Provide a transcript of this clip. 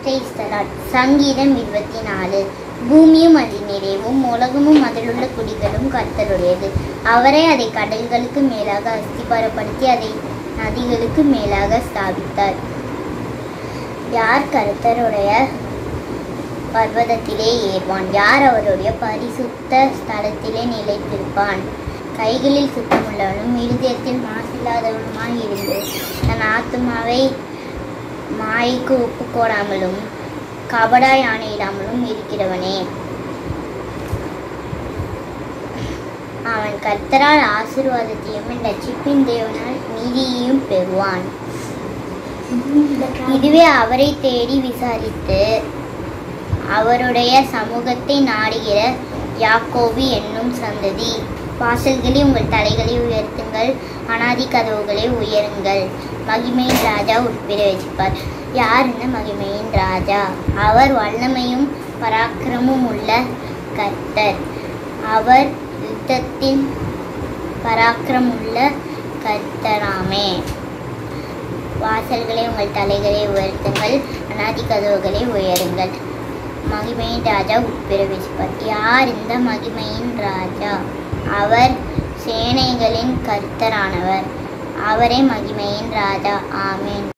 Praise the Lord. சங்கீதம் இருபத்தி நாலு பூமியும் அதன் நிறைவும் உலகமும் அதிலுள்ள குடிகளும் கர்த்தருடையது அவரே அதை கடல்களுக்கு மேலாக அஸ்திபாரப்படுத்தி அதை நதிகளுக்கு மேலாக ஸ்தாபித்தார் யார் கர்த்தருடைய பர்வதத்திலே ஏறுவான் யார் அவருடைய பரிசுத்த ஸ்தலத்திலே நிலைத்திருப்பான் கைகளில் சுத்தமுள்ளவனும் இருதயத்தில் மாசில்லாதவனுமாய் இருந்து தன் ஆத்துமாவை மாய்க்கு உப்பு கோடாமலும் கபடாய் ஆணையிடாமலும் இருக்கிறவனே அவன் கர்த்தரால் ஆசீர்வாதத்தையும் ரட்சிப்பின் தேவனால் நீதியையும் பெறுவான் இதுவே அவரை தேடி விசாரித்து அவருடைய சமூகத்தை நாடுகிற யாக்கோபு என்னும் சந்ததி வாசல்களை உங்கள் தலைகளை உயர்த்துங்கள் அனாதி கதவுகளை உயருங்கள் மகிமையின் ராஜா உட்பிரவேசிப்பார் யார் இந்த மகிமையின் ராஜா அவர் வல்லமையும் பராக்கிரமும் உள்ள கர்த்தர் அவர் யுத்தத்தின் பராக்கிரமுள்ள கர்த்தராமே வாசல்களை உங்கள் தலைகளை உயர்த்துங்கள் அனாதி கதவுகளை உயருங்கள் மகிமையின் ராஜா உட்பிரவேசிப்பார் யார் இந்த மகிமையின் ராஜா அவர் சேனைகளின் கர்த்தரானவர் அவரே மகிமையின் ராஜா ஆமென்